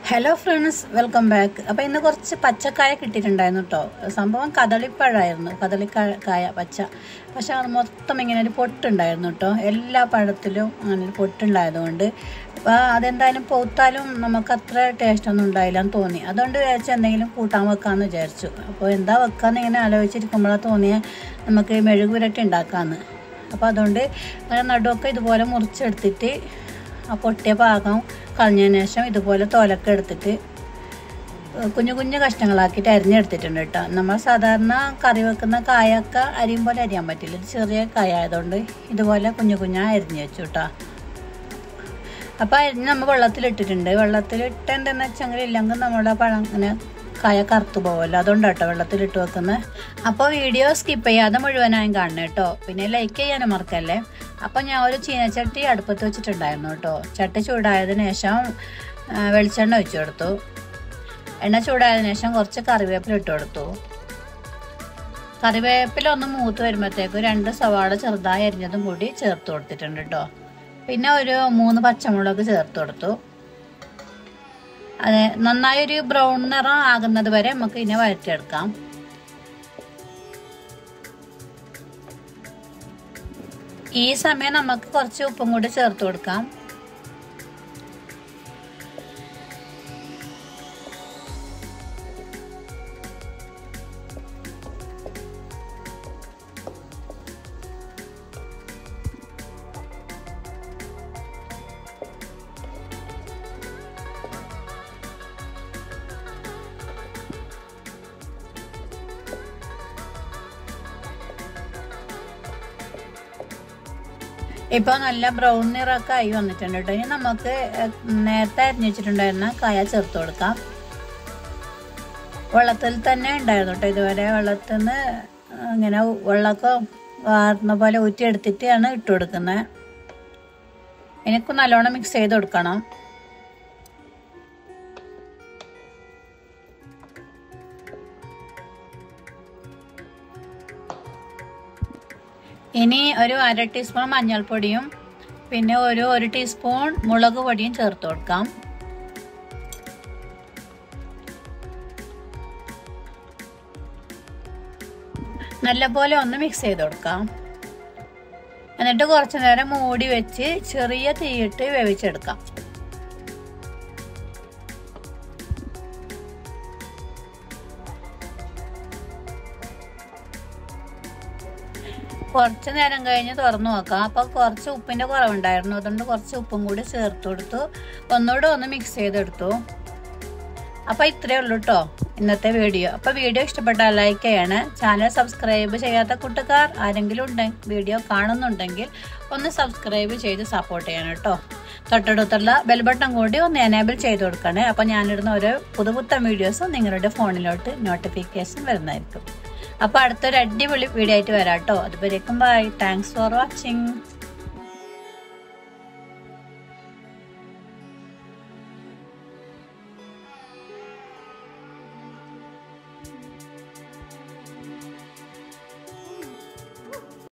hello friends welcome back അപ്പോൾ ഇന്ന് കുറച്ച് പച്ചക്കായ കിട്ടിയിട്ടുണ്ടായിരുന്നു കേട്ടോ സംഭവം കദളിപ്പഴമായിരുന്നു കദളിക്കായ പച്ച പക്ഷെ അത് മൊത്തം ഇങ്ങനെ ഒരു പൊട്ടുണ്ടായിരുന്നു കേട്ടോ എല്ലാ പഴത്തിലും അങ്ങനെ ഒരു പൊട്ടുണ്ടായതുകൊണ്ട് അപ്പോൾ അതെന്തായാലും പൂത്താലും നമുക്ക് അത്ര ടേസ്റ്റ് ഒന്നും ഉണ്ടായില്ല എന്ന് തോന്നി അതുകൊണ്ട് വിചാരിച്ച് എന്തെങ്കിലും കൂട്ടാൻ വെക്കാമെന്ന് വിചാരിച്ചു അപ്പോൾ എന്താ വെക്കാമെന്ന് ഇങ്ങനെ ആലോചിച്ചിരിക്കുമ്പോഴാണ് തോന്നിയ നമുക്ക് മെഴുക് പുരട്ടി ഉണ്ടാക്കാമെന്ന് അപ്പോൾ അതുകൊണ്ട് അങ്ങനെ നടുവൊക്കെ ഇതുപോലെ മുറിച്ചെടുത്തിട്ട് ആ പൊട്ടിയ ഭാഗം കളഞ്ഞതിന് ശേഷം ഇതുപോലെ തോലൊക്കെ എടുത്തിട്ട് കുഞ്ഞു കുഞ്ഞു കഷ്ണങ്ങളാക്കിയിട്ട് അരിഞ്ഞെടുത്തിട്ടുണ്ട് കേട്ടോ നമ്മൾ സാധാരണ കറി വെക്കുന്ന കായൊക്കെ അരിയും പോലെ അരിയാൻ പറ്റില്ല ഇത് ചെറിയ കായ ആയതുകൊണ്ട് ഇതുപോലെ കുഞ്ഞു കുഞ്ഞാ അരിഞ്ഞ് വെച്ചു കേട്ടോ അപ്പോൾ അരിഞ്ഞ് നമ്മൾ വെള്ളത്തിലിട്ടിട്ടുണ്ട് വെള്ളത്തിലിട്ട് എന്തെന്ന് വെച്ചെങ്കിൽ ഇല്ലെങ്കിൽ നമ്മുടെ പഴം ഇങ്ങനെ കായ കറുത്തു പോകുമല്ലോ അതുകൊണ്ടാണ് കേട്ടോ വെള്ളത്തിലിട്ട് വെക്കുന്നത് അപ്പോൾ വീഡിയോ സ്കിപ്പ് ചെയ്യാതെ മുഴുവനായും കാണണം കേട്ടോ പിന്നെ ലൈക്ക് ചെയ്യാനും മറക്കല്ലേ അപ്പോൾ ഞാൻ ഒരു ചീനച്ചട്ടി അടുപ്പത്ത് വെച്ചിട്ടുണ്ടായിരുന്നു കേട്ടോ ചട്ടി ചൂടായതിനു ശേഷം ആ, വെളിച്ചെണ്ണ ഒഴിച്ചു കൊടുത്തു എണ്ണ ചൂടായതിനു ശേഷം കുറച്ച് കറിവേപ്പില ഇട്ട് കൊടുത്തു കറിവേപ്പില ഒന്ന് മൂത്ത് വരുമ്പോഴത്തേക്ക് രണ്ട് സവാള ചെറുതായി അരിഞ്ഞതും കൂടി ചേർത്ത് കൊടുത്തിട്ടുണ്ട് കേട്ടോ പിന്നെ ഒരു മൂന്ന് പച്ചമുളക് ചേർത്ത് കൊടുത്തു അതെ നന്നായി ഒരു ബ്രൗൺ നിറം ആകുന്നത് വരെ നമുക്ക് ഇതിനെ വഴറ്റിയെടുക്കാം ഈ സമയം നമുക്ക് കുറച്ച് ഉപ്പും കൂടി ചേർത്ത് കൊടുക്കാം ഇപ്പോൾ നല്ല ബ്രൗൺ നിറമൊക്കെ ആയി വന്നിട്ടുണ്ട് കേട്ടോ ഇനി നമുക്ക് ഏഹ്, നേരത്തെ അരിഞ്ഞു വെച്ചിട്ടുണ്ടായിരുന്ന കായ ചേർത്ത് കൊടുക്കാം വെള്ളത്തിൽ തന്നെ ഉണ്ടായിരുന്നു കേട്ടോ ഇതുവരെ വെള്ളത്തിൽ നിന്ന് ഇങ്ങനെ വെള്ളമൊക്കെ വാർന്ന പോലെ ഊറ്റിയെടുത്തിട്ടാണ് ഇട്ട് കൊടുക്കുന്നത് എനിക്ക് നല്ലോണം മിക്സ് ചെയ്ത് കൊടുക്കണം ഇനി ഒരു അര ടീസ്പൂൺ മഞ്ഞൾപ്പൊടിയും പിന്നെ ഒരു ഒരു ടീസ്പൂൺ മുളക് പൊടിയും ചേർത്ത് കൊടുക്കാം നല്ലപോലെ ഒന്ന് മിക്സ് ചെയ്ത് കൊടുക്കാം എന്നിട്ട് കുറച്ചു നേരം മൂടി വെച്ച് ചെറിയ തീയിട്ട് വേവിച്ചെടുക്കാം കുറച്ച് നേരം കഴിഞ്ഞ് തുറന്നു നോക്കാം അപ്പോൾ കുറച്ച് ഉപ്പിൻ്റെ കുറവുണ്ടായിരുന്നു അതുകൊണ്ട് കുറച്ച് ഉപ്പും കൂടി ചേർത്ത് കൊടുത്തു ഒന്നുകൂടെ ഒന്ന് മിക്സ് ചെയ്തെടുത്തു അപ്പോൾ ഇത്രയേ ഉള്ളൂ കേട്ടോ ഇന്നത്തെ വീഡിയോ അപ്പോൾ വീഡിയോ ഇഷ്ടപ്പെട്ടാൽ ലൈക്ക് ചെയ്യണേ ചാനൽ സബ്സ്ക്രൈബ് ചെയ്യാത്ത കൂട്ടുകാർ ആരെങ്കിലും ഉണ്ടെങ്കിൽ വീഡിയോ കാണുന്നുണ്ടെങ്കിൽ ഒന്ന് സബ്സ്ക്രൈബ് ചെയ്ത് സപ്പോർട്ട് ചെയ്യണം കേട്ടോ തൊട്ടടുത്തുള്ള ബെൽ ബട്ടൺ കൂടി ഒന്ന് എനേബിൾ ചെയ്ത് കൊടുക്കണേ അപ്പോൾ ഞാനിടുന്ന ഓരോ പുതുപുത്തൻ വീഡിയോസും നിങ്ങളുടെ ഫോണിലോട്ട് നോട്ടിഫിക്കേഷൻ വരുന്നതായിരിക്കും അപ്പോൾ അടുത്തൊരു അടിപൊളി വീഡിയോ ആയിട്ട് വരാം കേട്ടോ അതുവരേക്കും ബൈ താങ്ക്സ് ഫോർ വാച്ചിങ്